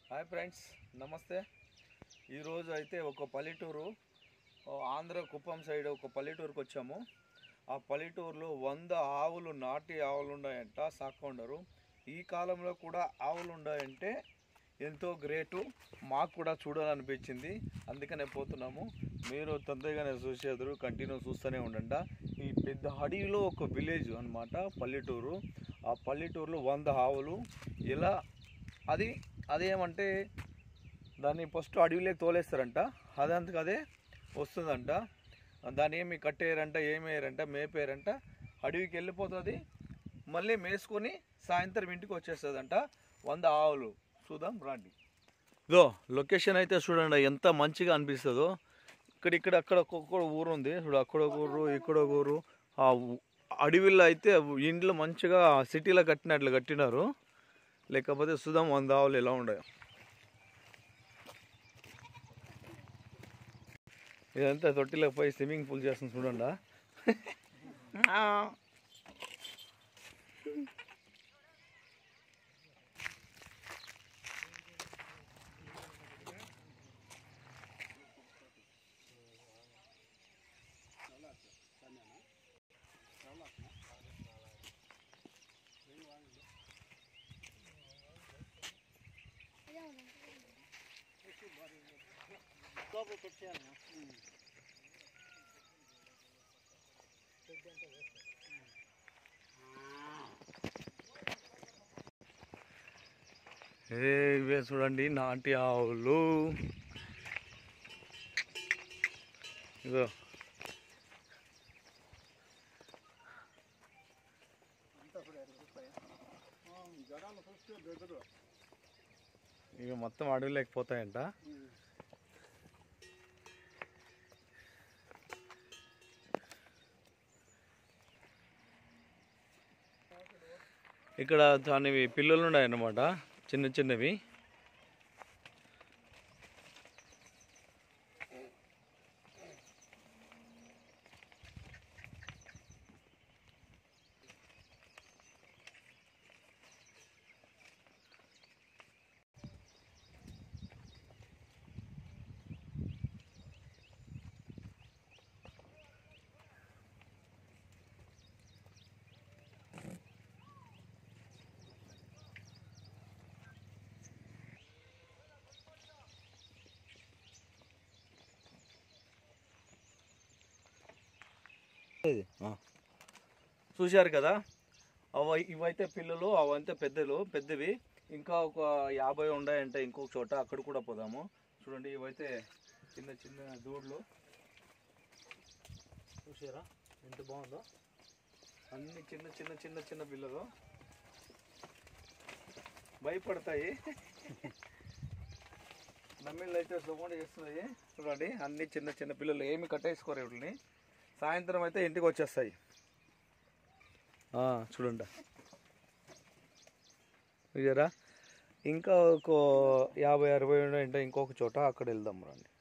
hi friends నమస్తే ఈరోజు అయితే ఒక పల్లెటూరు ఓ ఆంధ్ర కుప్పం సైడ్ ఒక పల్లెటూరుకి వచ్చాము ఆ పల్లెటూరులో వంద ఆవులు నాటి ఆవులు ఉన్నాయంట సాకుండరు ఈ కాలంలో కూడా ఆవులు ఉన్నాయంటే ఎంతో గ్రేటు మాకు కూడా చూడాలనిపించింది అందుకనే పోతున్నాము మీరు తొందరగానే చూసేద్దరు కంటిన్యూ చూస్తూనే ఉండండి ఈ పెద్ద అడవిలో ఒక విలేజ్ అన్నమాట పల్లెటూరు ఆ పల్లెటూరులో వంద ఆవులు ఇలా అది అదేమంటే దాన్ని ఫస్ట్ అడవిలోకి తోలేస్తారంట అదంతకు అదే వస్తుందంట దాన్ని ఏమి కట్టేయరంట ఏమి వేయరంట మేపేయరంట అడవికి వెళ్ళిపోతుంది మళ్ళీ మేసుకొని సాయంత్రం ఇంటికి వచ్చేస్తుందంట వంద ఆవులు చూద్దాం రండి ఇదో లొకేషన్ అయితే చూడండి ఎంత మంచిగా అనిపిస్తుందో ఇక్కడ ఇక్కడ అక్కడ ఒక్కొక్క ఊరు ఉంది చూడు అక్కడ ఒక ఊరు ఇక్కడ ఒక ఊరు ఆ ఊ- అడవిలో అయితే ఇండ్లు మంచిగా సిటీలో కట్టినట్లు కట్టినారు లేకపోతే చూద్దాం వంద ఆవులు ఎలా ఉండవు ఇదంతా తొట్టిలోకి పోయి స్విమ్మింగ్ పూల్ చేస్తుంది చూడండి ఏ ఇవే చూడండి నాటి ఆవులు ఇదో ఇక మొత్తం అడవిలోకి పోతాయంట ఇక్కడ దానివి పిల్లలు ఉన్నాయన్నమాట చిన్న చిన్నవి చూశారు కదా అవ ఇవైతే పిల్లలు అవైతే పెద్దలు పెద్దవి ఇంకా ఒక యాభై ఉన్నాయంటే ఇంకొక చోట అక్కడ కూడా పోదాము చూడండి ఇవైతే చిన్న చిన్న దూడలు చూసారా ఎంత బాగుందో అన్ని చిన్న చిన్న చిన్న చిన్న పిల్లలు భయపడతాయి నమ్మిళ్ళు అయితే సుగండ చేస్తున్నాయి చూడండి అన్ని చిన్న చిన్న పిల్లలు ఏమి కట్టేసుకోరు వీటిని సాయంత్రం అయితే ఇంటికి వచ్చేస్తాయి ఆ, చూడండి చూసారా ఇంకా ఒక యాభై అరవై ఉంటే ఇంకొక చోట అక్కడ వెళ్దాం రండి